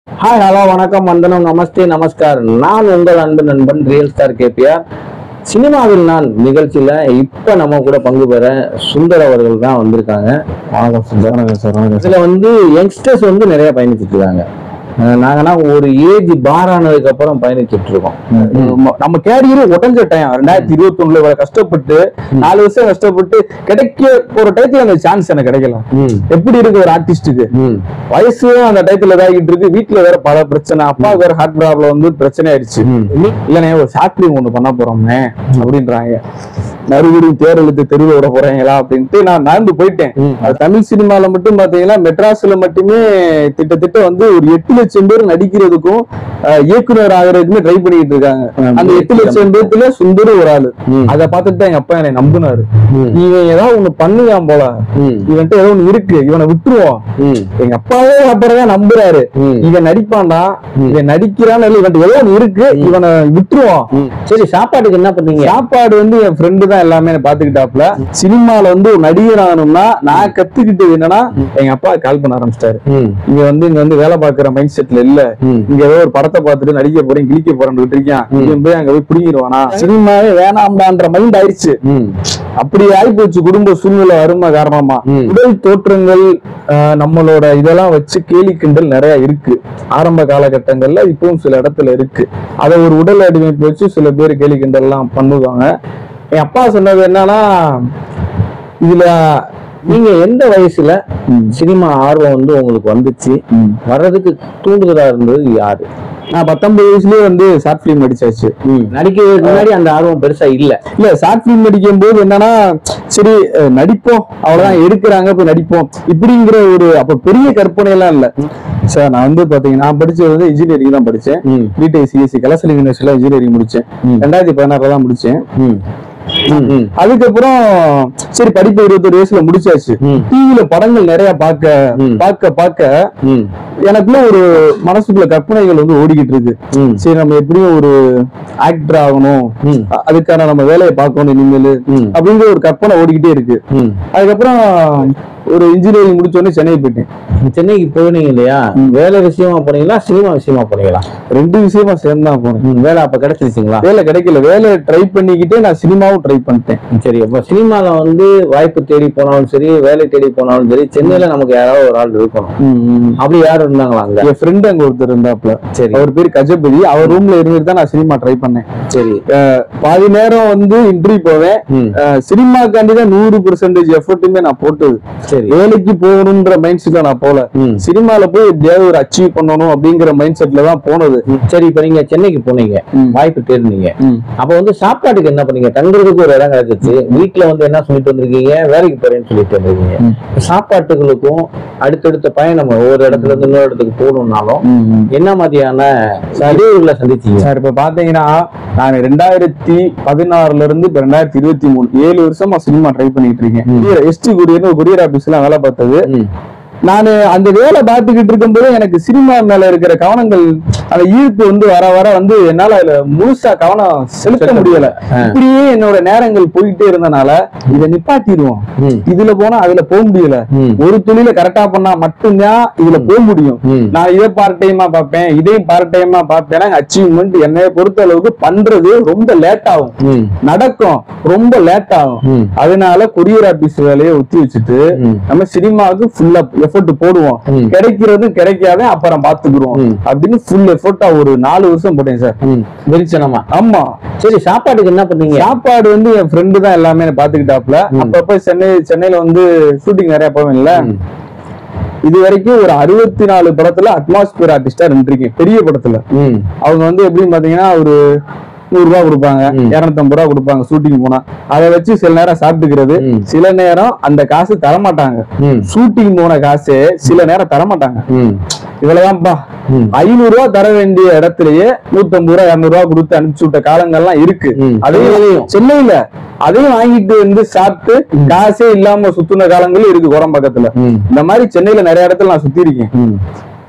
Hi hello வணக்கம் வந்தனம் நமஸ்தே நமஸ்கார் நான் உங்கள் அன்பு நண்பன் ரியல் ஸ்டார் கேபிஆர் சினிமாவில் நான் நிகழ்ச்சியில இப்ப நம்ம கூட பங்கு பெற சுந்தர் அவர்கள் தான் வந்திருக்காங்க வணக்கம் சுந்தர் வணக்கம் சார் வணக்கம் சார் இதுல வந்து யங்ஸ்டர்ஸ் வந்து நிறைய பயணிச்சுட்டு இருக்காங்க அஹ் நாங்கன்னா ஒரு ஏஜ் பார் ஆனதுக்கு அப்புறம் பயணிச்சுட்டு இருக்கோம் நம்ம- நம்ம கேரியர் உடஞ்ச டைம் ரெண்டாயிரத்தி இருபத்தி ஒண்ணுல இவ்வளவு கஷ்டப்பட்டு நாலு வருஷம் கஷ்டப்பட்டு கிடைக்க ஒரு டயத்துல அந்த சான்ஸ் எனக்கு கிடைக்கல ம், எப்படி இருக்கு ஒரு ஆர்டிஸ்டுக்கு ம், வயசு அந்த டயத்துல இதாகிட்டு இருக்கு வீட்டுல வேற பல பிரச்சனை அப்பாவுக்கு வேற ஹார்ட் ப்ராப்ளம் வந்து பிரச்சனை ஆயிடுச்சு ம். இல்லனே ஒரு ஷார்ட் ஃபிலிம் ஒண்ணு பண்ண போறோம்னே அப்படின்றாங்க மறுபடியும் தேர் எழுத்து தெருவில் விட போறாங்களா அப்படின்ட்டு நான் நடந்து போயிட்டேன் ம். அது தமிழ் சினிமால மட்டும் பாத்தீங்கன்னா மெட்ராஸ்ல மட்டுமே திட்டத்திட்ட வந்து ஒரு எட்டு லட்சம் பேர் நடிக்கிறதுக்கும் அஹ், இயக்குனர் ஆகிறதுக்குமே ட்ரை பண்ணிட்டு இருக்காங்க அந்த எட்டு லட்சம் பேர்த்துல சுந்தர் ஒரு ஆளு ம். அதை பார்த்துட்டு தான் எங்க அப்பா என்னை நம்பினாரு ம். இவன் ஏதாவது ஒண்ணு பண்ணுவான் போல ம், இவன்ட்டு ஏதோ ஒண்ணு இருக்கு இவனை விட்டுருவோம் ம், எங்க அப்பாவே அப்புறம் நம்புறாரு ம். இவன் நடிப்பான்டா இவன் நடிக்கிறான்னு இல்ல, இவன்ட்ட ஏதோ ஒண்ணு இருக்கு இவனை விட்டுருவோம் ம். சரி சாப்பாட்டுக்கு என்ன பண்ணீங்க சாப்பாடு வந்து என் ஃப்ரெண்டு தான் எல்லாமே என்னை பாத்துக்கிட்டாப்ல சினிமால வந்து ஒரு நடிகர் ஆகணும்னா நான் கத்துக்கிட்டது என்னன்னா எங்க அப்பா கால் பண்ண ஆரம்பிச்சிட்டாரு ம், இங்க வந்து இங்க வந்து வேலை பாக்குற மைண்ட் செட்ல இல்ல ம். இங்க ஏதோ ஒரு படத்தை பார்த்துட்டு நடிக்க போறேன் கிழிக்க போறேன்னு இருக்கான் இவன் போய் அங்க போய் புடிங்கிடுவானா சினிமாவே வேணாம்டான்ற மைண்ட் ஆயிடுச்சு ம், அப்படி ஆயிப்போச்சு குடும்ப சூழ்நிலை அருமை காரணமா ம். உடல் தோற்றங்கள் ஆஹ், நம்மளோட இதெல்லாம் வச்சு கேலி கிண்டல் நிறைய இருக்கு ஆரம்ப காலகட்டங்கள்ல இப்பவும் சில இடத்துல இருக்கு அதை ஒரு உடல் அடிமைப்பு வச்சு சில பேர் கேலி கிண்டல் எல்லாம் பண்ணுவாங்க என் அப்பா சொன்னது என்னன்னா இதுல நீங்க எந்த வயசுல சினிமா ஆர்வம் வந்து உங்களுக்கு வந்துச்சு வர்றதுக்கு தூண்டுதலா இருந்தது யாரு நான் பத்தொன்பது வயசுலயே வந்து ஷார்ட் பிலிம் அடிச்சாச்சு நடிக்கிறதுக்கு முன்னாடி அந்த ஆர்வம் பெருசா இல்ல இல்ல ஷார்ட் பிலிம் நடிக்கும் போது என்னன்னா சரி அஹ், நடிப்போம் அவ்வளவுதான் எடுக்கிறாங்க இப்ப நடிப்போம் இப்படிங்கிற ஒரு அப்ப பெரிய கற்பனை எல்லாம் இல்ல சார் நான் வந்து பாத்தீங்கன்னா நான் படிச்சது வந்து இன்ஜினியரிங் தான் படிச்சேன் ம், பிடெக் சிஎஸ்சி கலசல் யூனிவர்சிட்டியில இன்ஜினியரிங் முடிச்சேன் ம். ரெண்டாயிரத்தி பதினாறுல தான் முடிச்சேன் ம், ம், ம், அதுக்கப்புறம் சரி படிப்பு இருபத்தொரு வயசுல முடிச்சாச்சு ம். டிவில படங்கள் நிறைய பார்க்க ம். பார்க்க பார்க்க ம், எனக்குள்ள ஒரு மனசுக்குள்ள கற்பனைகள் வந்து ஓடிக்கிட்டு இருக்கு ம், சரி நம்ம எப்படியும் ஒரு ஆக்டர் ஆகணும் ம், அ- அதுக்கான நம்ம வேலையை பார்க்கணும் இனிமேல் ம், அப்படிங்கிற ஒரு கற்பனை ஓடிக்கிட்டே இருக்கு ம். அதுக்கப்புறம் ஒரு இன்ஜினியரிங் முடிச்ச உடனே சென்னை போயிட்டேன் சென்னைக்கு போனீங்க இல்லையா வேலை விஷயமா போனீங்களா சினிமா விஷயமா போனீங்களா ரெண்டு விஷயமா சேர்ந்து தான் போனேன் ம், வேலை அப்ப கிடைச்சிருச்சுங்களா வேலை கிடைக்கல வேலை ட்ரை பண்ணிக்கிட்டே நான் சினிமாவும் ட்ரை பண்ணிட்டேன் சரி அப்ப சினிமால வந்து வாய்ப்பு தேடி போனாலும் சரி வேலை தேடி போனாலும் சரி சென்னையில நமக்கு யாராவது ஒரு ஆள் இருக்கணும் அப்படி யாரும் இருந்தாங்களா அங்க என் ஃப்ரெண்ட் அங்க ஒருத்தர் இருந்தாப்ல சரி அவர் பேர் கஜபதி அவர் ரூம்ல இருந்துட்டு தான் நான் சினிமா ட்ரை பண்ணேன் சரி அஹ் பாதி நேரம் வந்து இன்டர்வியூ போவேன் ம், அஹ் சினிமாக்காண்டி தான் நூறு பெர்சன்டேஜ் எஃபர்ட்டுமே நான் போட்டது சரி வேலைக்கு போகணுன்ற மைண்ட் செட்ல நான் போல ம், சினிமால போய் எப்படியாவது ஒரு அச்சீவ் பண்ணணும் அப்படிங்கிற மைண்ட் செட்ல தான் போனது ம். சரி இப்ப நீங்க சென்னைக்கு போனீங்க ம். வாய்ப்பு தேடினீங்க ம். அப்ப வந்து சாப்பாட்டுக்கு என்ன பண்ணீங்க தங்குறதுக்கு ஒரு இடம் கிடைச்சிச்சு வீட்டுல வந்து என்ன சொல்லிட்டு வந்திருக்கீங்க வேலைக்கு போறேன்னு சொல்லிட்டு வந்திருக்கீங்க ம். சாப்பாட்டுகளுக்கும் அடுத்தடுத்த பயணம் ஒரு இடத்துல இருந்து இன்னொரு இடத்துக்கு போகணும்னாலும் ம், ம். என்ன மாதிரியான இடையூறுகளை சந்திச்சீங்க சார் இப்ப பாத்தீங்கன்னா நான் ரெண்டாயிரத்தி பதினாறுல இருந்து இப்ப ரெண்டாயிரத்தி இருபத்தி மூணு ஏழு வருஷமா சினிமா ட்ரை பண்ணிட்டு இருக்கேன் ம். எஸ்டி கொரியர்னு ஒரு கொரியர் ஆபீஸ்ல வேலை பார்த்தது ம், நான் அந்த வேலை பார்த்துக்கிட்டு இருக்கும்போது எனக்கு சினிமா மேல இருக்கிற கவனங்கள் அந்த ஈர்ப்பு வந்து வர வர வந்து என்னால அதுல முழுசா கவனம் செலுத்த செலுத்த முடியல ஆ. இப்படியே என்னோட நேரங்கள் போயிட்டே இருந்தனால இதை நிப்பாட்டிடுவோம் ம், இதுல போனா அதுல போக முடியல ம், ஒரு தொழில கரெக்டா பண்ணா மட்டும்தான் இதுல போக முடியும் ம். நான் இதை பார்ட் டைமா பார்ப்பேன் இதையும் பார்ட் டைமா பார்ப்பேன் அச்சீவ்மெண்ட் என்னைய பொறுத்த அளவுக்கு பண்றது ரொம்ப லேட் ஆகும் ம், நடக்கும் ரொம்ப லேட் ஆகும் ம், அதனால கொரியர் ஆபீஸ் வேலையை ஒத்தி வச்சுட்டு ம். நம்ம சினிமாவுக்கு ஃபுல்லா எஃபோர்ட் போடுவோம் ம். கிடைக்கிறது கிடைக்காத அப்புறம் பாத்துக்குருவோம் ம். அப்படின்னு ஃபுல் எஃபோர்ட்டா ஒரு நாலு வருஷம் போட்டேன் சார் ம். வெறிச்சனமா ஆமா சரி சாப்பாட்டுக்கு என்ன பண்ணீங்க சாப்பாடு வந்து என் ஃப்ரெண்டு தான் எல்லாமே பாத்துக்கிட்டாப்ல ம். அப்பப்ப சென்னை சென்னையில வந்து ஷூட்டிங் நிறைய போவேன்ல ம், இது வரைக்கும் ஒரு அறுபத்தி நாலு படத்துல அட்மாஸ்பியர் ஆர்டிஸ்டா இருந்திருக்கேன் பெரிய படத்துல ம், அவங்க வந்து எப்படின்னு பாத்தீங்கன்னா ஒரு நூறு ரூபாய் கொடுப்பாங்க ம். இருநூத்தம்பது ரூபா கொடுப்பாங்க ஷூட்டிங் போனா அதை வச்சு சில நேரம் சாப்பிட்டுக்கிறது ம். சில நேரம் அந்த காசு தரமாட்டாங்க ம், ஷூட்டிங் போன காசு சில நேரம் தரமாட்டாங்க ம், இவ்வளவுதான்ப்பா ம், ஐநூறு ரூபாய் தர வேண்டிய இடத்துலயே நூத்தம்பது ரூபா இருநூறு ரூபா கொடுத்து அனுப்பிச்சு விட்ட காலங்கள்லாம் இருக்கு ம். அதையும் சென்னையிலயும். சென்னையில அதையும் வாங்கிட்டு வந்து சாப்பிட்டு காசே இல்லாம சுத்துன காலங்களும் இருக்கு குரம் பக்கத்துல ம், இந்த மாதிரி சென்னையில நிறைய இடத்துல நான் சுத்தி இருக்கேன் ம்.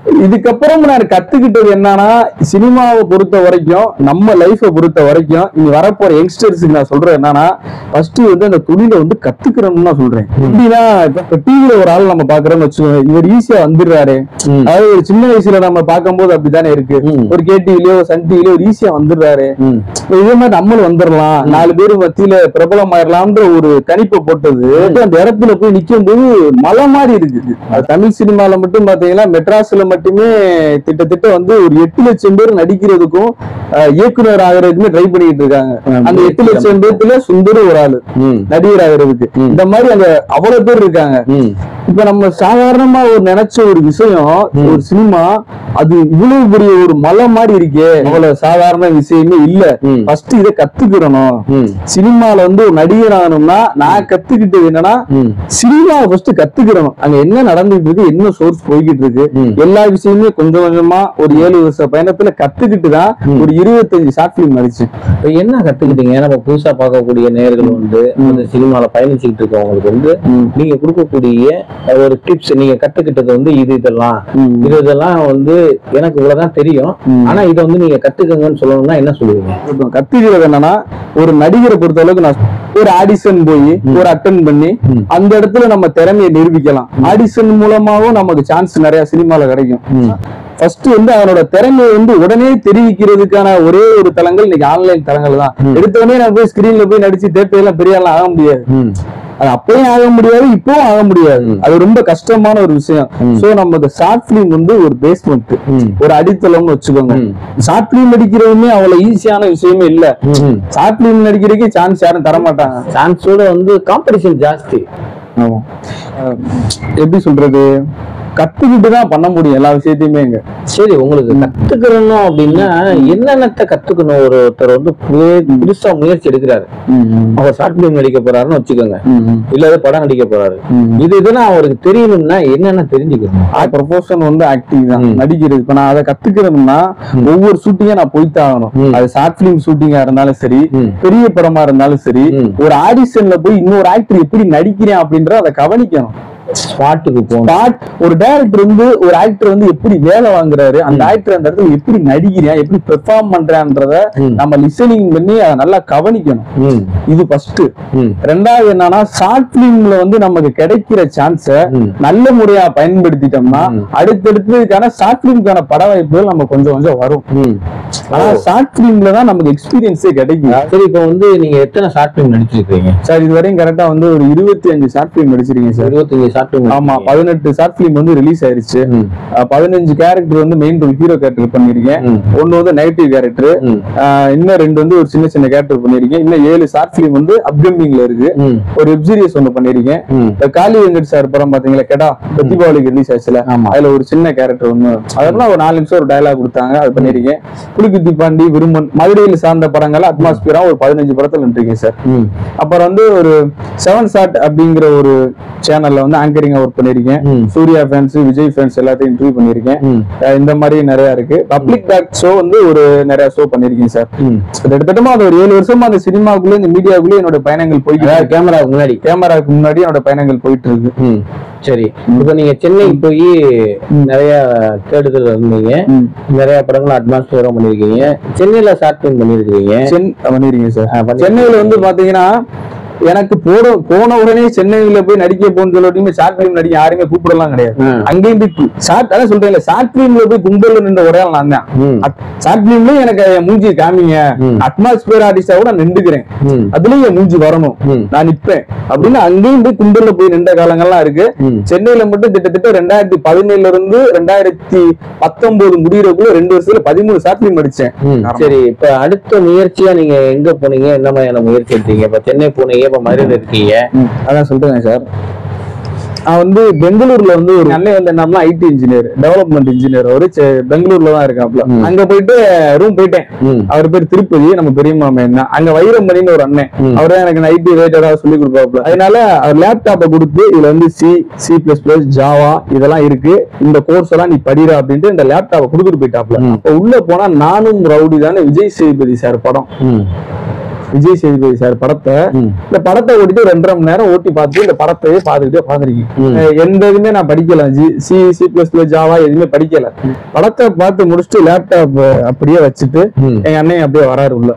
இதுக்கப்புறம் நான் கத்துக்கிட்டது என்னன்னா சினிமாவை பொறுத்த வரைக்கும் நம்ம லைஃபை பொறுத்த வரைக்கும் இனி வரப்போற யங்ஸ்டர்ஸுக்கு நான் சொல்றேன் என்னன்னா ஃபர்ஸ்ட் வந்து அந்த தொழிலை வந்து கத்துக்கிறோம்னு தான் சொல்றேன் எப்படின்னா இப்ப டிவில ஒரு ஆள் நம்ம பாக்குறோம்னு வச்சுக்கோங்க இவர் ஈஸியா வந்துடுறாரு ம். அதாவது ஒரு சின்ன வயசுல நம்ம பார்க்கும்போது அப்படித்தானே இருக்கு ம். ஒரு கேடிவிலயோ சன் டிவிலயோ ஒரு ஈஸியா வந்துடுறாரு ம். இப்ப இதே மாதிரி நம்மளும் வந்துடலாம் நாலு பேர் மத்தியில பிரபலம் ஆயிரலாம்ன்ற ஒரு கணிப்பை போட்டது அந்த இடத்துல போய் நிக்கும் போது மலை மாதிரி இருக்குது அது தமிழ் சினிமால மட்டும் பாத்தீங்கன்னா மெட்ராஸ்ல மட்டுமே திட்டத்திட்ட வந்து ஒரு எட்டு லட்சம் பேர் நடிக்கிறதுக்கும் அஹ், இயக்குனர் ஆகிறதுக்குமே ட்ரை பண்ணிட்டு இருக்காங்க அந்த எட்டு லட்சம் பேர்த்துல சுந்தர் ஒரு ஆளு ம். நடிகர் ஆகிறதுக்கு ம். இந்த மாதிரி அந்த அவ்வளவு பேர் இருக்காங்க ம். இப்ப நம்ம சாதாரணமா ஒரு நினைச்ச ஒரு விஷயம் ஒரு சினிமா அது இவ்வளவு பெரிய ஒரு மலை மாதிரி இருக்கே அவ்வளவு சாதாரண விஷயமே இல்ல ம். ஃபர்ஸ்ட் இதை கத்துக்கிறணும் ம். சினிமால வந்து ஒரு நடிகர் ஆகணும்னா நான் கத்துக்கிட்டது என்னன்னா ம். சினிமாவை ஃபர்ஸ்ட் கத்துக்கிறணும் அங்க என்ன நடந்துட்டு இருக்கு என்ன சோர்ஸ் போய்கிட்டு இருக்கு ம். எல்லா விஷயமுமே கொஞ்சம் கொஞ்சமா ஒரு ஏழு வருஷ பயணத்துல கத்துக்கிட்டு தான் ஒரு இருபத்தஞ்சு ஷார்ட் பிலிம் நடிச்சேன் இப்ப என்ன கத்துக்கிட்டீங்க நம்ம புதுசா பார்க்கக்கூடிய நேயர்கள் வந்து அந்த சினிமால பயணிச்சுக்கிட்டு இருக்கவங்களுக்கு வந்து ம். நீங்க கொடுக்கக்கூடிய ஒரு டிப்ஸ் நீங்க கத்துக்கிட்டது வந்து இது இதெல்லாம் ம். இது இதெல்லாம் வந்து எனக்கு இவ்வளவுதான் தெரியும் ம். ஆனா இதை வந்து நீங்க கத்துக்கங்கன்னு சொல்லணும்னா என்ன சொல்லுவீங்க இப்போ கத்துக்கிறது என்னன்னா ஒரு நடிகரை பொறுத்த அளவுக்கு நான் ஒரு ஆடிஷன் போய் ஒரு அட்டன் பண்ணி ம். அந்த இடத்துல நம்ம திறமையை நிரூபிக்கலாம் ஆடிஷன் மூலமாவும் நமக்கு சான்ஸ் நிறைய சினிமால கிடைக்கும் ஃபர்ஸ்ட் வந்து அவனோட திறமையை வந்து உடனே தெரிவிக்கிறதுக்கான ஒரே ஒரு தளங்கள் இன்னைக்கு ஆன்லைன் தளங்கள் தான் ம். எடுத்த உடனே நான் போய் ஸ்கிரீன்ல போய் நடிச்சு தேட்டர் எல்லாம் பெரிய ஆளா ஆக முடியாது ம். அது அப்பயும் ஆக முடியாது இப்பவும் ஆக முடியாது ம். அது ரொம்ப கஷ்டமான ஒரு விஷயம் ம். சோ நமக்கு ஷார்ட் பிலிம் வந்து ஒரு பேஸ்மெண்ட் ம். ஒரு அடித்தளம்னு வச்சுக்கோங்க ம். ஷார்ட் பிலிம் நடிக்கிறதுமே அவ்வளவு ஈஸியான விஷயமே இல்ல ம். ஷார்ட் பிலிம் நடிக்கிறதுக்கு சான்ஸ் யாரும் தர மாட்டாங்க சான்ஸோட வந்து காம்படிஷன் ஜாஸ்தி ஆமா அஹ் எப்படி சொல்றது கத்துக்கிட்டு தான் பண்ண முடியும் எல்லா விஷயத்தையுமே இங்க சரி உங்களுக்கு கத்துக்கணும் அப்படின்னா என்னென்னத்த கத்துக்கணும் ஒருத்தர் வந்து புது- புதுசா முயற்சி எடுக்கிறாரு அவர் ஷார்ட் பிலிம் நடிக்க போறாருன்னு வச்சுக்கோங்க இல்ல ஏதோ படம் நடிக்க போறாரு இது இதெல்லாம் அவருக்கு தெரியணும்னா என்னென்ன தெரிஞ்சுக்கணும் ப்ரொபோஷன் வந்து ஆக்டிங் தான் ம். நடிக்கிறது இப்ப நான் அதை கத்துக்கிறதுனா ம். ஒவ்வொரு ஷூட்டிங்கா நான் போய்த்தான் ஆகணும் ம். அது ஷார்ட் பிலிம் ஷூட்டிங்கா இருந்தாலும் சரி ம். பெரிய படமா இருந்தாலும் சரி ம். ஒரு ஆடிஷன்ல போய் இன்னொரு ஆக்டர் எப்படி நடிக்கிறேன் அப்படின்றத அதை கவனிக்கணும் ஸ்பாட்டுக்கு போகணும் பாட் ஒரு டைரக்டர் வந்து ஒரு ஆக்டர் வந்து எப்படி வேலை வாங்குறாரு அந்த ஆக்டர் அந்த இடத்துல எப்படி நடிக்கிறேன் எப்படி பெர்ஃபார்ம் பண்றான்றத ம். நம்ம லிசனிங் பண்ணி அதை நல்லா கவனிக்கணும் ம். இது ஃபர்ஸ்ட் ம். ரெண்டாவது என்னன்னா ஷார்ட் பிலிம்ல வந்து நமக்கு கிடைக்கிற சான்ஸ ம். நல்ல முறையா பயன்படுத்திட்டோம்னா ம். அடுத்தடுத்ததுக்கான ஷார்ட் பிலிம்க்கான பட வாய்ப்புகள் நம்ம கொஞ்சம் கொஞ்சம் வரும் ம். ஆனா ஷார்ட் பிலிம்ல தான் நமக்கு எக்ஸ்பீரியன்ஸே கிடைக்கும் சரி இப்போ வந்து நீங்க எத்தனை ஷார்ட் பிலிம் நடிச்சிருக்கீங்க சார் இது வரையும் கரெக்டா வந்து ஒரு இருபத்தி அஞ்சு ஷார்ட் பிலிம் நடிச்சிருக்கீங்க சார் இருபத்தஞ்சு ஷார்ட் பிலிம் ஆமா பதினெட்டு ஷார்ட் பிலிம் வந்து ரிலீஸ் ஆயிருச்சு ம். அஹ் பதினஞ்சு கேரக்டர் வந்து மெயின் ரோல் ஹீரோ கேரக்டர் பண்ணிருக்கேன் ம். ஒன்னு வந்து நெகட்டிவ் கேரக்டர் ம். இன்னும் ரெண்டு வந்து ஒரு சின்ன சின்ன கேரக்டர் பண்ணிருக்கேன் இன்னும் ஏழு ஷார்ட் பிலிம் வந்து அப்கமிங்ல இருக்கு ம். ஒரு வெப் சீரிஸ் ஒண்ணு பண்ணிருக்கேன் ம். இந்த காளி வெங்கட் சார் படம் பாத்தீங்களா கெடா இப்ப தீபாவளிக்கு ரிலீஸ் ஆச்சுல ஆமா. அதுல ஒரு சின்ன கேரக்டர் ஒண்ணு அதெல்லாம் ஒரு நாலு நிமிஷம் ஒரு டயலாக் கொடுத்தாங்க அது பண்ணிருக்கேன் புலிக்குத்தி பாண்டி விருமன் மதுரையில் சார்ந்த படங்கள் அட்மாஸ்பியரா ஒரு பதினஞ்சு படத்துல நின்றுருக்கேன் சார் ம். அப்புறம் வந்து ஒரு செவன் ஷாட் அப்படிங்கிற ஒரு சேனல்ல வந்து ஆங்கரிங்கா ஒர்க் பண்ணிருக்கேன் ம். சூர்யா ஃபேன்ஸ் விஜய் ஃபேன்ஸ் எல்லாத்தையும் இன்டர்வியூ பண்ணிருக்கேன் ம். அஹ் இந்த மாதிரி நிறைய இருக்கு பப்ளிக் டாக் ஷோ வந்து ஒரு நிறைய ஷோ பண்ணிருக்கேன் சார் ம். கிட்டத்தட்ட அது ஒரு ஏழு வருஷமா அந்த சினிமாக்குள்ள இந்த மீடியாக்குள்ள என்னோட பயணங்கள் போய்கிட்டு அதாவது கேமராவுக்கு முன்னாடி கேமராக்கு முன்னாடி என்னோட பயணங்கள் போயிட்டு இருக்கு ம். சரி இப்போ நீங்க சென்னை போய் நிறைய தேடுதல் இருந்தீங்க ம். நிறைய படங்கள் அட்வான்ஸ் பண்ணிருக்கீங்க சென்னையில ஷார்ட் பிலிம் பண்ணிருக்கீங்க சென் பண்ணிருக்கீங்க சார் ஆ, பண்ணிருக்கீங்க. சென்னையில வந்து பாத்தீங்கன்னா எனக்கு போன போன உடனே சென்னையில போய் நடிக்க போன்னு சொல்லிட்டு ஷார்ட் பிலிம் நடிக்க யாருமே கூப்பிடலாம் கிடையாது ஆ. அங்கேயும் போய் ஷார்ட் அதான் சொல்றேன்ல ஷார்ட் பிலிம்ல போய் கும்பல்ல நின்ற ஒரே ஆள் நான் தான் ம். ஷார்ட் பிலிம்ல எனக்கு என் மூஞ்சி காமிங்க ம். அட்மாஸ்பியர் ஆர்டிஸ்டா கூட நான் நின்றுக்கிறேன் ம். அதுலயும் என் மூஞ்சி வரணும் ம். நான் நிப்பேன் அப்படின்னு அங்கேயும் போய் கும்பல்ல போய் நின்ற காலங்கள்லாம் இருக்கு ம். சென்னையில மட்டும் கிட்டத்தட்ட ரெண்டாயிரத்தி பதினேழுல இருந்து ரெண்டாயிரத்தி பத்தொன்பது முடியறதுக்குள்ள ரெண்டு வருஷத்துல பதிமூணு ஷார்ட் பிலிம் அடிச்சேன் ம். சரி இப்ப அடுத்த முயற்சியா நீங்க எங்க போனீங்க என்ன மாதிரியான முயற்சி எடுத்தீங்க இப்ப சென்னை போனீங்க இப்ப மதுரையில இருக்கீங்க அதான் சொல்றேன் சார் நான் வந்து பெங்களூர்ல வந்து ஒரு அண்ணன் வந்து என்னன்னா ஐடி இன்ஜினியர் டெவலப்மெண்ட் இன்ஜினியர் அவரு செ- பெங்களூர்ல தான் இருக்காப்ல ம். அங்க போயிட்டு ரூம் போயிட்டேன் ம். அவர் பேர் திருப்பதி நம்ம பெரியம்மா அண்ணன் தான் அங்க வைரமணின்னு ஒரு அண்ணன் ம். அவர் தான் எனக்கு ஐடி ரிலேட்டடா சொல்லி கொடுப்பாப்ல அதனால அவர் லேப்டாப்பை கொடுத்து இதுல வந்து C C plus plus Java இதெல்லாம் இருக்கு இந்த கோர்ஸ் எல்லாம் நீ படிடா அப்படின்ட்டு இந்த லேப்டாப்பை கொடுத்துட்டு போயிட்டாப்ல ம். அப்ப உள்ள போனா நானும் ரவுடி தானே விஜய் சேதுபதி சார் படம் ம். விஜய் சேதுபதி சார் படத்தை ம். இந்த படத்தை ஓட்டிட்டு ரெண்டரை மணி நேரம் ஓட்டி பார்த்து இந்த படத்தையே பார்த்துக்கிட்டே ம். பார்த்துருக்கேன் எந்த இதுவுமே நான் படிக்கல ஜி சி சி பிளஸ் ஜாவா எதுவுமே படிக்கல படத்தை பார்த்து முடிச்சுட்டு லேப்டாப் அப்படியே வச்சுட்டு ம். எங்க அண்ணன் அப்படியே வராரு உள்ள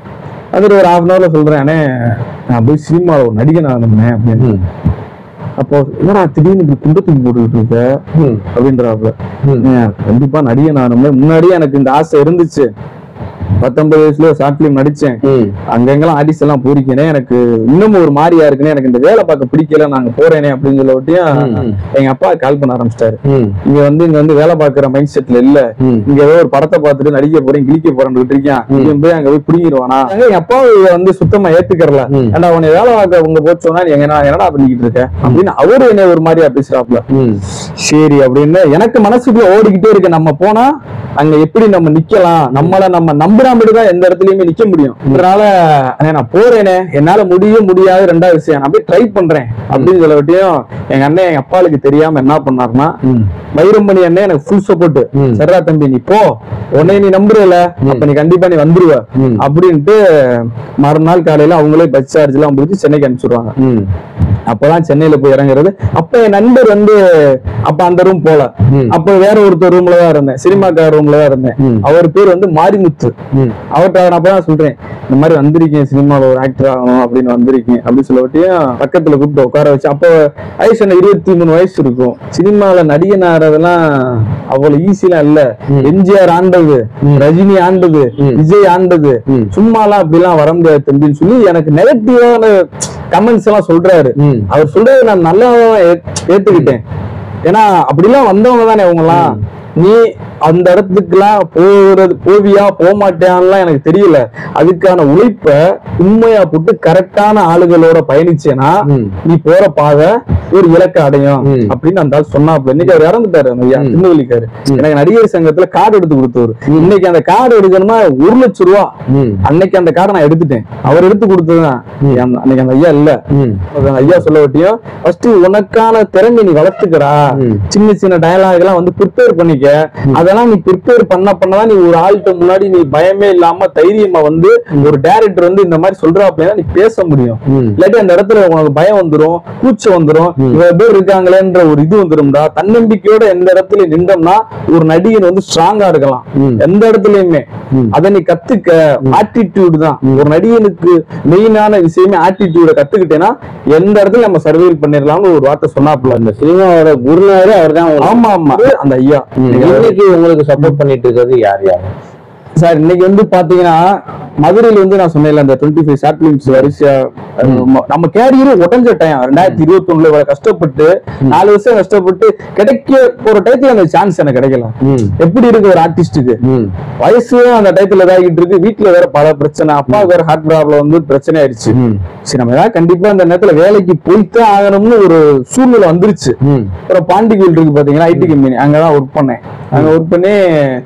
அதுல ஒரு ஹாஃப் அன் ஹவர்ல சொல்றேன் அண்ணே நான் போய் சினிமாவில் ஒரு நடிகன் ஆகணும்னே அப்படின்னு ம். அப்போ என்னடா திடீர்னு இப்படி குண்டத்துக்கு போட்டுக்கிட்டு இருக்க ம். அப்படின்றாப்புல ம். ஏன், கண்டிப்பா நடிகன் ஆகணும்னு முன்னாடியே எனக்கு இந்த ஆசை இருந்துச்சு பத்தொன்பது வயசுல ஷார்ட் பிலிம் நடிச்சேன் ம். அங்கங்கெல்லாம் ஆடிஸ் எல்லாம் போயிருக்கேனே எனக்கு இன்னமும் ஒரு மாதிரியா இருக்குனே எனக்கு இந்த வேலை பார்க்க பிடிக்கல நாங்க போறேனே அப்படின்னு சொல்லட்டியும் ம், ம். எங்க அப்பா கால் பண்ண ஆரம்பிச்சிட்டாரு ம். இங்க வந்து இங்க வந்து வேலை பார்க்குற மைண்ட் செட்ல இல்ல ம். இங்க ஏதோ ஒரு படத்தை பார்த்துட்டு நடிக்க போறேன் கிழிக்க போறேன்னு இருக்கான் இவன் போய் அங்க போய் புடிங்கிடுவானா அங்க எங்க அப்பா இதை வந்து சுத்தமா ஏத்துக்கறல ம். ஏன்டா உன்னை வேலை பார்க்க உங்க போச்சோன்னா நீ எங்க நான் என்னடா பண்ணிக்கிட்டு இருக்க அப்படின்னு அவரு என்ன ஒரு மாதிரியா பேசுறாப்ல ம். சரி அப்படின்னு எனக்கு மனசுக்குள்ள ஓடிக்கிட்டே இருக்கு நம்ம போனா அங்க எப்படி நம்ம நிக்கலாம் நம்மள நம்ம நம்புறாமடி தான் எந்த இடத்துலயுமே நிக்க முடியும் அதனால அண்ணே, நான் போறேனே என்னால முடியும் முடியாது ரெண்டாவது விஷயம் நான் போய் ட்ரை பண்றேன் அப்படின்னு சொல்லவட்டியும் எங்க அண்ணன் எங்க அப்பாளுக்கு தெரியாம என்ன பண்ணாருன்னா ம். வைரமணி அண்ணன் எனக்கு ஃபுல் சப்போர்ட் ம். சரிடா தம்பி நீ போ உன்னை நீ நம்புறல அப்ப நீ கண்டிப்பா நீ வந்துருவ ம். அப்படின்ட்டு மறுநாள் காலையில அவங்களே பஸ் சார்ஜ் எல்லாம் முடிச்சு சென்னைக்கு அனுப்பிச்சிடுவாங்க ம். அப்பதான் சென்னையில போய் இறங்குறது அப்ப என் நண்பர் வந்து அப்ப அந்த ரூம் போல ம். அப்ப வேற ஒருத்தர் ரூம்ல தான் இருந்தேன் சினிமாக்கார ரூம்ல தான் இருந்தேன் ம். அவர் பேர் வந்து மாரிமுத்து ம். அவர்கிட்ட நான் அப்பதான் சொல்றேன் இந்த மாதிரி வந்திருக்கேன் சினிமால ஒரு ஆக்டர் ஆகணும் அப்படின்னு வந்திருக்கேன் அப்படின்னு சொல்லவட்டியும் பக்கத்துல கூப்பிட்டு உட்கார வச்சு அப்போ வயசு என்ன இருபத்தி மூணு வயசு இருக்கும் சினிமால நடிகன் ஆறதெல்லாம் அவ்வளவு ஈஸிலாம் இல்ல ம். எம்ஜிஆர் ஆண்டது ரஜினி ஆண்டது ம். விஜய் ஆண்டது ம். சும்மாலாம் அப்படிலாம் வர முடியாது தம்பின்னு சொல்லி எனக்கு நெகட்டிவான கமெண்ட்ஸ் எல்லாம் சொல்றாரு ம். அவர் சொல்றது நான் நல்லா ஏத்துக்கிட்டேன் ஏன்னா அப்படிலாம் வந்தவங்க தானே அவங்கலாம் நீ அந்த இடத்துக்குலாம் போறது போவியா போக மாட்டியான்லாம் எனக்கு தெரியல அதுக்கான உழைப்ப உண்மையா போட்டு கரெக்டான ஆளுகளோட பயணிச்சேன்னா ம். நீ போற பாதை ஒரு இலக்கை அடையும் ம். அப்படின்னு அந்த ஆள் சொன்னாப்ல இன்னைக்கு அவர் இறந்துட்டாரு அந்த ஐயா ம். திருநெல்வேலிக்காரு எனக்கு நடிகர் சங்கத்துல கார்டு எடுத்து கொடுத்தவர் இன்னைக்கு அந்த கார்டு எடுக்கணுமா ஒரு லட்சம் ரூபா ம். அன்னைக்கு அந்த கார்டை நான் எடுத்துட்டேன் அவர் எடுத்து கொடுத்ததுதான் ம். அந்த- அன்னைக்கு அந்த ஐயா இல்ல ம். அந்த ஐயா சொல்ல வட்டியும் ஃபர்ஸ்ட் உனக்கான திறமை நீ வளர்த்துக்கடா ம். சின்ன சின்ன டயலாக் எல்லாம் வந்து ப்ரிப்பேர் பண்ணிக்க அதெல்லாம் நீ ப்ரிப்பேர் பண்ண பண்ணதான் நீ ஒரு ஆள்கிட்ட முன்னாடி நீ பயமே இல்லாம தைரியமா வந்து ஒரு டைரக்டர் வந்து இந்த மாதிரி சொல்றாப்ல நீ பேச முடியும் ம். இல்லாட்டி அந்த இடத்துல உனக்கு பயம் வந்துரும் கூச்சம் வந்துரும் ம். இவ்வளவு பேர் இருக்காங்களேன்ற ஒரு இது வந்துரும்டா தன்னம்பிக்கையோட எந்த இடத்துல நின்றோம்னா ஒரு நடிகன் வந்து ஸ்ட்ராங்கா இருக்கலாம் ம். எந்த இடத்துலயுமே ம். அதை நீ கத்துக்க ஆட்டிடியூட் தான் ஒரு நடிகனுக்கு மெயினான விஷயமே ஆட்டிடியூட கத்துக்கிட்டேன்னா எந்த இடத்துல நம்ம சர்வைவ் பண்ணிடலாம்னு ஒரு வார்த்தை சொன்னாப்புல அந்த சினிமாவோட குருநாதரே அவர் தான் ஆமா ஆமா அந்த ஐயா இன்னைக்கு உங்களுக்கு சப்போர்ட் பண்ணிட்டு இருக்கிறது யார் யார் சார் இன்னைக்கு வந்து பாத்தீங்கன்னா மதுரையில வந்து நான் சொன்னேன்ல அந்த டுவெண்ட்டி ஃபைவ் ஷார்ட் பிலிம்ஸ் வரிசையா நம்ம- நம்ம கேரியரும் உடஞ்ச டைம் ரெண்டாயிரத்தி இருபத்தி ஒண்ணுல இவ்வளவு கஷ்டப்பட்டு நாலு வருஷம் கஷ்டப்பட்டு கிடைக்க ஒரு டயத்துல அந்த சான்ஸ் எனக்கு கிடைக்கல ம். எப்படி இருக்கு ஒரு ஆர்டிஸ்டுக்கு ம். வயசு அந்த டயத்துல இதாகிட்டு இருக்கு வீட்டுல வேற பல பிரச்சனை அப்பா வேற ஹார்ட் ப்ராப்ளம் வந்து பிரச்சனை ஆயிடுச்சு ம். சரி நம்ம ஏதாவது கண்டிப்பா அந்த நேரத்துல வேலைக்கு போய்த்தான் ஆகணும்னு ஒரு சூழ்நிலை வந்துருச்சு ம். அப்புறம் பாண்டிகோயில் இருக்கு பாத்தீங்கன்னா ஐடி கம்பெனி அங்கதான் ஒர்க் பண்ணேன் அங்க ஒர்க் பண்ணி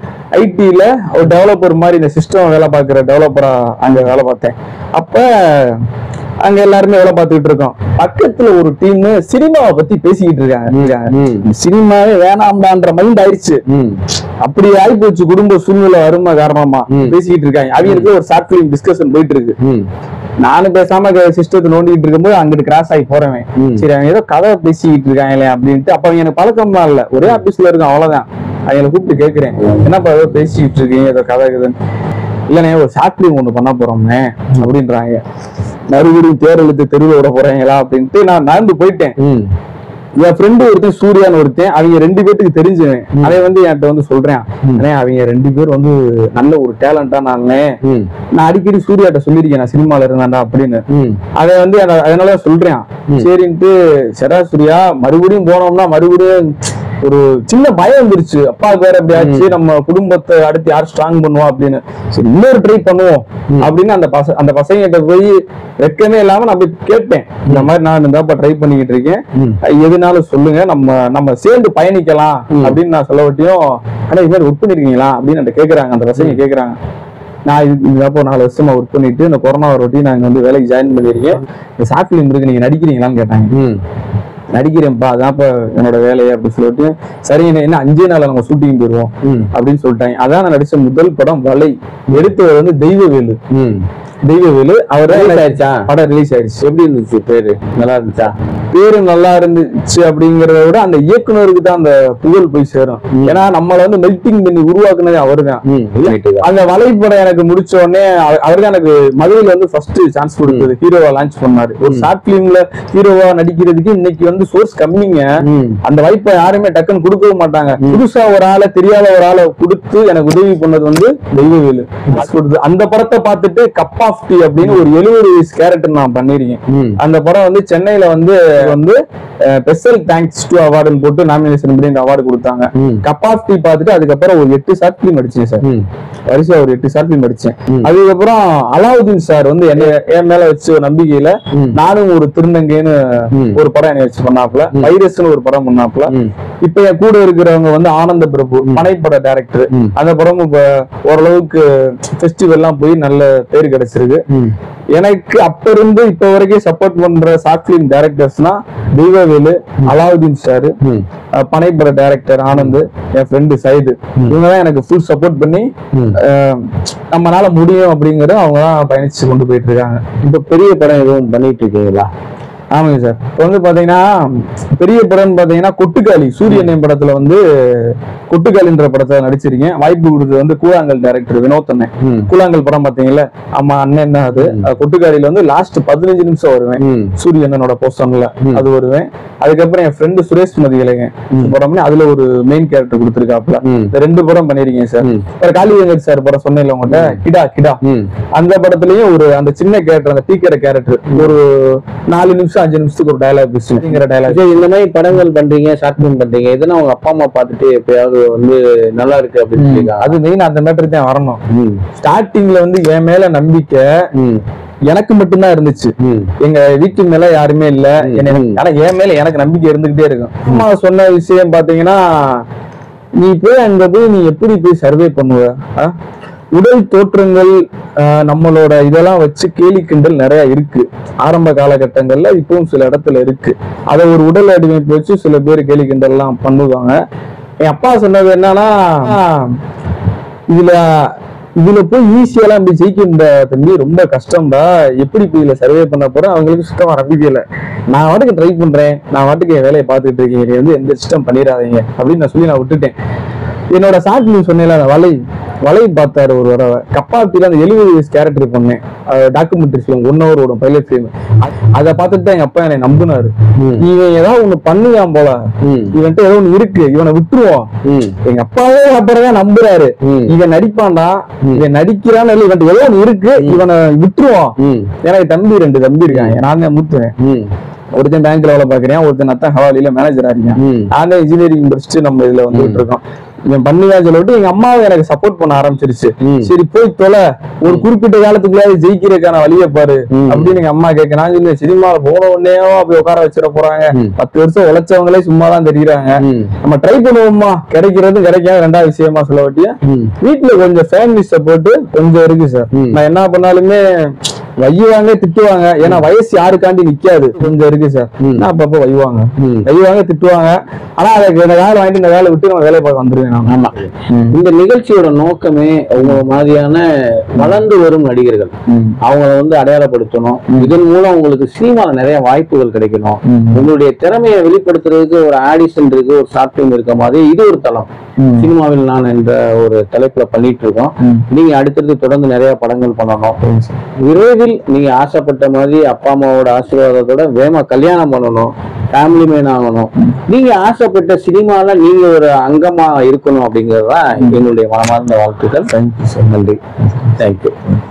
ஐடில ஒரு டெவலப்பர் மாதிரி இந்த சிஸ்டம் வேலை பார்க்குற டெவலப்பரா அங்க வேலை பார்த்தேன் அப்ப அங்க எல்லாருமே வேலை பார்த்துக்கிட்டு இருக்கோம் பக்கத்துல ஒரு டீம் சினிமாவை பத்தி பேசிக்கிட்டு இருக்காங்க ம். சினிமாவே வேணாம்டான்ற மைண்ட் ஆயிடுச்சு ம். அப்படி ஆயிப்போச்சு குடும்ப சூழ்நிலை அருமை காரணமா ம். பேசிக்கிட்டு இருக்காங்க அவங்களுக்கு ஒரு ஷார்ட் பிலிம் டிஸ்கஷன் போயிட்டு இருக்கு ம். நானும் பேசாம சிஸ்டத்தை நோண்டிட்டு இருக்கும்போது அங்கிட்டு கிராஸ் ஆகி போறவன் ம். சரி அவங்க ஏதோ கதை பேசிக்கிட்டு இருக்காங்களே அப்படின்ட்டு அப்ப அவங்க எனக்கு பழக்கம் தான் இல்ல ஒரே ஆபீஸ்ல இருக்கும் அவ்வளவுதான் அவங்களை கூப்பிட்டு கேக்குறேன் என்னப்பா ஏதோ பேசிக்கிட்டு இருக்கீங்க ஏதோ கதை இருக்குதுன்னு இல்லண்ணே ஒரு ஷார்ட் பிலிம் ஒண்ணு பண்ண போறோம்னே அப்படின்றாங்க மறுபடியும் தேர் இழுத்து தெருவில் விட போறாங்களா அப்படின்ட்டு நான் நடந்து போயிட்டேன் ம். என் ஃப்ரெண்டு ஒருத்தன் சூர்யான்னு ஒருத்தன் அவங்க ரெண்டு பேத்துக்கு தெரிஞ்சவன் அதை வந்து என்கிட்ட வந்து சொல்றேன் அண்ணே அவங்க ரெண்டு பேர் வந்து நல்ல ஒரு டேலண்டா நான் ம். நான் அடிக்கடி சூர்யாட்ட சொல்லியிருக்கேன் நான் சினிமால இருந்தாண்டா அப்படின்னு ம். அதை வந்து அத- அதனால சொல்றேன் ம். சரின்ட்டு சரா சூர்யா மறுபடியும் போனோம்னா மறுபடியும் ஒரு சின்ன பயம் வந்துருச்சு அப்பா வேற எப்படியாச்சு நம்ம குடும்பத்தை அடுத்து யார் ஸ்ட்ராங் பண்ணுவா அப்படின்னு சரி இன்னொரு ட்ரை பண்ணுவோம் அப்படின்னு அந்த பச அந்த பசங்கிட்ட போய் வெக்கமே இல்லாம நான் போய் கேட்பேன் இந்த மாதிரி நான் இருந்தாப்பா ட்ரை பண்ணிக்கிட்டு இருக்கேன் ம். எதுனாலும் சொல்லுங்க நம்ம நம்ம சேர்ந்து பயணிக்கலாம் ம். அப்படின்னு நான் சொல்லவட்டியும் ஆனா இது மாதிரி ஒர்க் பண்ணிருக்கீங்களா அப்படின்னு என்கிட்ட கேக்குறாங்க அந்த பசங்க கேக்குறாங்க நான் இது இதுதாப்போ நாலு வருஷமா ஒர்க் பண்ணிட்டு இந்த கொரோனா வரொட்டி நாங்க வந்து வேலைக்கு ஜாயின் பண்ணிருக்கேன் இந்த ஷார்ட் ஃபிலிம் இருக்கு நீங்க நடிக்கிறீங்களான்னு கேட்டாங்க ம். நடிக்கிறேன்ப்பா அதான்ப்பா என்னோட வேலையை அப்படின்னு சொல்லிட்டு சரிங்க என்ன அஞ்சே நாள்ல நம்ம ஷூட்டிங் போயிருவோம் ம். அப்படின்னு சொல்லிட்டாங்க அதான் நான் நடிச்ச முதல் படம் வலை எடுத்தவர் வந்து தெய்வவேலு ம். தெய்வவேலு அவர் ரிலீஸ் ஆயிடுச்சா படம் ரிலீஸ் ஆயிடுச்சு எப்படி இருந்துச்சு பேரு நல்லா இருந்துச்சா பேரு நல்லா இருந்துச்சு அப்படிங்கறத விட அந்த இயக்குனருக்கு தான் அந்த புகழ் போய் சேரும் ஏன்னா நம்மள வந்து மெல்டிங் பண்ணி உருவாக்குனதே அவர்தான் ம் ரைட்டு அந்த வலைப்படம் எனக்கு முடிச்ச உடனே அவர் தான் எனக்கு மதுரையில வந்து ஃபர்ஸ்ட் சான்ஸ் கொடுத்தது ஹீரோவா லான்ச் பண்ணாரு ஒரு ஷார்ட் பிலிம்ல ஹீரோவா நடிக்கிறதுக்கு இன்னைக்கு வந்து சோர்ஸ் கம்மிங்க ம் அந்த வாய்ப்பை யாருமே டக்குன்னு கொடுக்கவும் மாட்டாங்க புதுசா ஒரு ஆளை தெரியாத ஒரு ஆளை கொடுத்து எனக்கு உதவி பண்ணது வந்து தெய்வவேலு கொடுத்து அந்த படத்தை பார்த்துட்டு கப் ஆஃப் டீ அப்படின்னு ஒரு எழுபது வயசு கேரக்டர் நான் பண்ணிருக்கேன் ம் அந்த படம் வந்து சென்னையில வந்து வந்து ஸ்பெஷல் தேங்க்ஸ் டு அவார்டுன்னு போட்டு நாமினேஷன் பண்ணி இந்த அவார்டு கொடுத்தாங்க ம் கப் ஆஃப் டீ பார்த்துட்டு அதுக்கப்புறம் ஒரு எட்டு ஷார்ட் ஃபிலிம் அடிச்சேன் சார் ம் வரிசையா ஒரு எட்டு ஷார்ட் ஃபிலிம் அடிச்சேன் ம். அதுக்கப்புறம் அலாவுதீன் சார் வந்து என்ன என் மேல வச்சு ஒரு நம்பிக்கையில ம். நானும் ஒரு திருநங்கைன்னு ம். ஒரு படம் என்னை வச்சு பண்ணாப்புல வைரஸ்னு ஒரு படம் பண்ணாப்புல ம் இப்ப என் கூட இருக்கிறவங்க வந்து ஆனந்த பிரபு பனைப்பட டைரக்டர் ம். அந்த படமும் இப்ப ஓரளவுக்கு ஃபெஸ்டிவல்லாம் போய் நல்ல பேர் கிடைச்சிருக்கு ம் எனக்கு அப்ப இருந்து இப்ப வரைக்கும் சப்போர்ட் பண்ற ஷார்ட் பிலிம் டைரக்டர்ஸ்னா தெய்வவேலு அலாவுதீன் சார் ம் பனைப்பட டைரக்டர் ஆனந்த் என் ஃப்ரெண்டு சைது இவங்க தான் எனக்கு ஃபுல் சப்போர்ட் பண்ணி ம் அஹ், நம்மனால முடியும் அப்படிங்கறத அவங்க தான் பயணிச்சு கொண்டு போயிட்டு இருக்காங்க இப்ப பெரிய படம் எதுவும் பண்ணிட்டு இருக்கீங்களா ஆமாங்க சார் இப்போ வந்து பாத்தீங்கன்னா பெரிய படம்னு பாத்தீங்கன்னா கொட்டுக்காளி சூரியன் படத்துல வந்து கொட்டுக்காளின்ற படத்துல நடிச்சிருக்கேன் வாய்ப்பு கொடுத்தது வந்து கூழாங்கல் டைரக்டர் வினோத் அண்ணன் ம் கூழாங்கல் படம் பாத்தீங்கல்ல ஆமா அண்ணன் தான் அது அஹ், கொட்டுக்காளியில வந்து லாஸ்ட் பதினஞ்சு நிமிஷம் வருவேன் ம் சூரியனோட போஸ்டர்ல ம். அது வருவேன் அதுக்கப்புறம் என் ஃப்ரெண்டு சுரேஷ் மதியலைங்க படம் பண்ணி அதுல ஒரு மெயின் கேரக்டர் கொடுத்துருக்காப்ல ம் இந்த ரெண்டு படம் பண்ணிருக்கேன் சார் ம் ஒரு காளி வெங்கட் சார் படம் சொன்னேன்ல உங்கள்கிட்ட கிடா கிடா ம் அந்த படத்துலயும் ஒரு அந்த சின்ன கேரக்டர் அந்த டீக்கர கேரக்டர் ஒரு நாலு நிமிஷம் அஞ்சு நிமிஷத்துக்கு ஒரு டயலாக் பேசுங்கிற டயலாக் சரி இந்த மாதிரி படங்கள் பண்றீங்க ஷார்ட் ஃபிலிம் பண்றீங்க இதெல்லாம் உங்க அப்பா அம்மா பார்த்துட்டு எப்பயாவது வந்து நல்லா இருக்கு அப்படின்னு சொல்லியிருக்காங்க அது மெயின் அந்த மேட்டர் தான் வரணும் ம் ஸ்டார்டிங்ல வந்து என் மேல நம்பிக்கை ம் எனக்கு மட்டும்தான் இருந்துச்சு ம் எங்க வீட்டு மேல யாருமே இல்ல ம். என்ன- ஆனா என் மேல எனக்கு நம்பிக்கை இருந்துகிட்டே இருக்கும் அம்மா சொன்ன விஷயம் பாத்தீங்கன்னா நீ போய் அங்க போய் நீ எப்படி போய் சர்வே பண்ணுவ ஆ? உடல் தோற்றங்கள் ஆ, நம்மளோட இதெல்லாம் வச்சு கேலி கிண்டல் நிறைய இருக்கு ஆரம்ப காலகட்டங்கள்ல இப்பவும் சில இடத்துல இருக்கு அதை ஒரு உடல் அடிமைப்பு வச்சு சில பேர் கேலி கிண்டல்லாம் பண்ணுவாங்க என் அப்பா சொன்னது என்னன்னா ஆ, இதுல இதுல போய் ஈஸியெல்லாம் இப்படி ஜெயிக்க முடியாது தம்பி ரொம்ப கஷ்டம்டா எப்படி போய் இதுல சர்வே பண்ண போறேன் அவங்களுக்கு சுத்தமா நம்பிக்கை இல்லை நான் வாட்டுக்கு ட்ரை பண்றேன் நான் வாட்டுக்கு என் வேலையை பார்த்துட்டு இருக்கேன் நீ வந்து எந்த சிஸ்டம் பண்ணிடாதீங்க அப்படின்னு நான் சொல்லி நான் விட்டுட்டேன் என்னோட ஷார்ட் நீ சொன்னேன்ல அந்த வலை வலை பார்த்தாரு ஒரு தடவை கப்பாத்தில அந்த எழுபது வயசு கேரக்டர் பண்ணேன் டாக்குமெண்ட்ரி ஃபிலிம் ஒன் ஹவர் ஓடும் பைலட் ஃபிலிம் அதை பார்த்துட்டு தான் எங்க அப்பா என்னை நம்பினாரு ம். இவன் ஏதாவது ஒண்ணு பண்ணுவான் போல ம் இவன்ட்ட ஏதோ ஒண்ணு இருக்கு இவனை விட்டுருவோம் ம் எங்க அப்பாவே அப்புறம் நம்புறாரு ம் இவன் நடிப்பான்டா ம். இவன் நடிக்கிறான்னு இல்லை இவன்ட்ட ஏதோ ஒண்ணு இருக்கு இவனை விட்டுருவோம் ம் எனக்கு தம்பி ரெண்டு தம்பி இருக்காங்க நான் தான் மூத்துவேன் ம் ஒருத்தன் பேங்க்ல வேலை பாக்குறேன் ஒருத்தன் நத்தன் ஹவாலில மேனேஜரா இருக்கேன் ம் நான் தான் இன்ஜினியரிங் படிச்சுட்டு நம்ம இதுல வந்துட்டு இருக்கோம் இவன் பண்ணுவான்னு சொல்லிட்டு எங்க அம்மாவை எனக்கு சப்போர்ட் பண்ண ஆரம்பிச்சிருச்சு ம். சரி போய் தொலை ஒரு குறிப்பிட்ட காலத்துக்குள்ளாவது ஜெயிக்கிறதுக்கான வழியை பாரு ம். அப்படின்னு எங்க அம்மா கேட்க நான் சொல்லி சினிமால போன உடனேவா போய் உட்கார வச்சிட போறாங்க ம். பத்து வருஷம் உழைச்சவங்களே சும்மா தான் தெரியுறாங்க ம் நம்ம ட்ரை பண்ணுவோமா கிடைக்கிறது கிடைக்காது ரெண்டாவது விஷயமா சொல்ல வட்டியா ம் வீட்டுல கொஞ்சம் ஃபேமிலி சப்போர்ட் கொஞ்சம் இருக்கு சார் ம். நான் என்ன பண்ணாலுமே வையுவாங்க திட்டுவாங்க ஏன்னா வயசு யாருக்காண்டி நிக்காது கொஞ்சம் இருக்கு சார் ம். நான் அப்பப்போ வையுவாங்க ம் வையுவாங்க திட்டுவாங்க ஆனா அதுக்கு இந்த வேலை வாங்கிட்டு இந்த வேலை விட்டு நம்ம வேலையை பார்க்க வந்துருவேன் நான் ஆமா இந்த நிகழ்ச்சியோட நோக்கமே உங்க மாதிரியான வளர்ந்து வரும் நடிகர்கள் ம். அவங்கள வந்து அடையாளப்படுத்தணும் இதன் மூலம் உங்களுக்கு சினிமால நிறைய வாய்ப்புகள் கிடைக்கணும் ம். உங்களுடைய திறமையை வெளிப்படுத்துறதுக்கு ஒரு ஆடிஷன் இருக்கு ஒரு ஷார்ட் ஃபிலிம் இருக்க மாதிரி இது ஒரு தளம் ம். சினிமாவில் நான் என்ற ஒரு தலைப்புல பண்ணிட்டு இருக்கோம் ம். நீங்க அடுத்தடுத்து தொடர்ந்து நிறைய படங்கள் பண்ணணும் சரிங்க சார். விரைவில் நீங்க ஆசைப்பட்ட மாதிரி அப்பா அம்மாவோட ஆசீர்வாதத்தோட வேகமா கல்யாணம் பண்ணணும் ஃபேமிலி மேன் ஆகணும் நீங்க ஆசைப்பட்ட சினிமால நீங்க ஒரு அங்கமா இருக்கணும் அப்படிங்கறதுதான் என்னுடைய மனமார்ந்த வாழ்த்துக்கள் Thank you, sir. நன்றி தேங்க்யூ